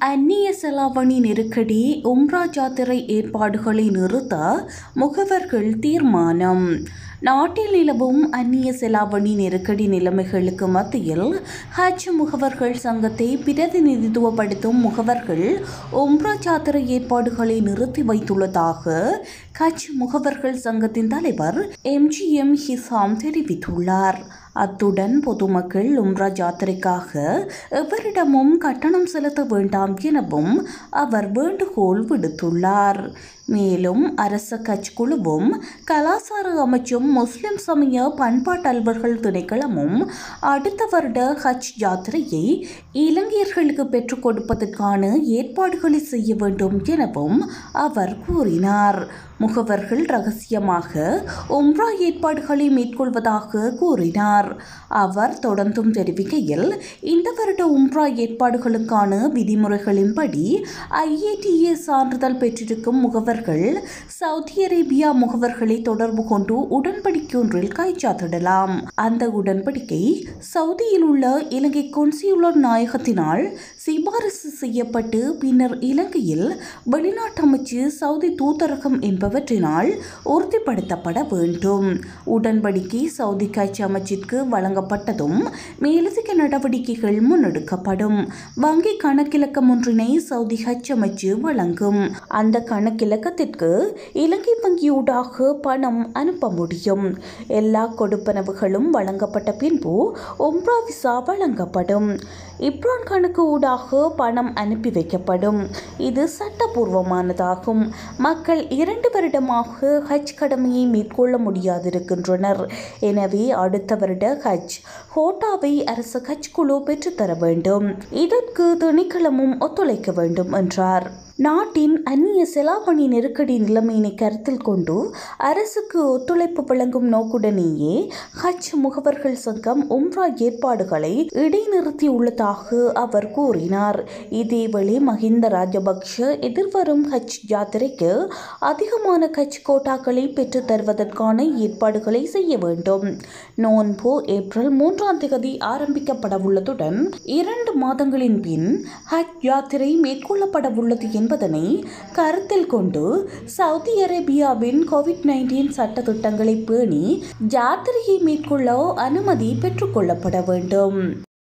அந்நிய செலாவணி நெருக்கடி உம்ரா ஜாத்திரை ஏற்பாடுகளை நிறுத்த முகவர்கள் தீர்மானம் நாட்டில் நிலவும் அந்நிய செலாவணி நெருக்கடி நிலைமைகளுக்கு மத்தியில் ஹஜ் முகவர்கள் சங்கத்தை பிரதிநிதித்துவப்படுத்தும் முகவர்கள் உம்ரா ஜாத்திரை ஏற்பாடுகளை நிறுத்தி வைத்துள்ளதாக ஹஜ் முகவர்கள் சங்கத்தின் தலைவர் எம்ஜிஎம் ஹிசாம் தெரிவித்துள்ளார் அத்துடன் பொதுமக்கள் உம்ரா ஜாத்திரைக்காக எவரிடமும் கட்டணம் செலுத்த வேண்டாம் எனவும் அவர் வேண்டுகோள் விடுத்துள்ளார் மேலும் அரச கட்ச் குழுவும் கலாசார அமைச்சும் முஸ்லிம் சமய பண்பாட்டு அலுவல்கள் திணைக்களமும் அடுத்த வருட ஹஜ் யாத்திரையை இலங்கையர்களுக்கு பெற்றுக் கொடுப்பதற்கான ஏற்பாடுகளை செய்ய வேண்டும் எனவும் அவர் கூறினார் முகவர்கள் ரகசியமாக உம்ரா ஏற்பாடுகளை மேற்கொள்வதாக கூறினார் அவர் தொடர்ந்தும் தெரிவிக்கையில் இந்த வருட உம்ரா ஏற்பாடுகளுக்கான விதிமுறைகளின்படி ஐஏடிஏ சான்றிதழ் பெற்றிருக்கும் முகவர்கள் சவுதி அரேபியா முகவர்களை தொடர்பு கொண்டு உடன்படிக்கை ஒன்றில் கைச்சாத்திடலாம் அந்த உடன்படிக்கை சவுதியில் உள்ள இலங்கை கொன்சியுலர் நாயகத்தினால் சிபாரிசு செய்யப்பட்டு பின்னர் இலங்கையில் வெளிநாட்டு அமைச்சு சவுதி தூதரகம் என்பவற்றினால் உறுதிப்படுத்தப்பட வேண்டும் உடன்படிக்கை சவுதி காட்சி அமைச்சிற்கு வழங்கப்பட்டதும் மேலதிக நடவடிக்கைகள் முன்னெடுக்கப்படும் வங்கி கணக்கிலக்கம் ஒன்றினை சவுதி ஹஜ் அமைச்சு வழங்கும் அந்த கணக்கிலக்கத்திற்கு இலங்கை வங்கியூடாக பணம் அனுப்ப முடியும் எல்லா கொடுப்பனவுகளும் வழங்கப்பட்ட பின்பு ஒம்ரா விசா வழங்கப்படும் இப்ரான் கணக்கு ஊடாக பணம் அனுப்பி வைக்கப்படும் இது சட்டபூர்வமானதாகும் மக்கள் இரண்டு வருடமாக ஹஜ் கடமையை மேற்கொள்ள முடியாதிருக்கின்றனர் எனவே அடுத்த வருட ஹஜ் ஹோட்டாவை அரசு ஹஜ் குழு பெற்றுத்தர வேண்டும் இதற்கு திணைக்களமும் ஒத்துழைக்க வேண்டும் என்றார் நாட்டின் அந்நிய செலாவணி நெருக்கடி நிலைமையினை கருத்தில் கொண்டு அரசுக்கு ஒத்துழைப்பு வழங்கும் நோக்குடனேயே ஹஜ் முகவர்கள் சங்கம் உம்ரா ஏற்பாடுகளை இடைநிறுத்தியுள்ளதாக அவர் கூறினார் இதேவேளை மஹிந்த ராஜபக்ஷ எதிர்வரும் ஹஜ் யாத்திரைக்கு அதிகமான ஹஜ் கோட்டாக்களை பெற்றுத் தருவதற்கான ஏற்பாடுகளை செய்ய வேண்டும் நோன்பு ஏப்ரல் மூன்றாம் தேதி ஆரம்பிக்கப்படவுள்ளதுடன் இரண்டு மாதங்களின் பின் ஹஜ் யாத்திரை மேற்கொள்ளப்படவுள்ளது என்பதனை கருத்தில் கொண்டு சவுதி அரேபியாவின் கோவிட் நைன்டீன் சட்ட திட்டங்களை பேணி யாத்திரையை மேற்கொள்ள அனுமதி பெற்றுக்கொள்ளப்பட வேண்டும்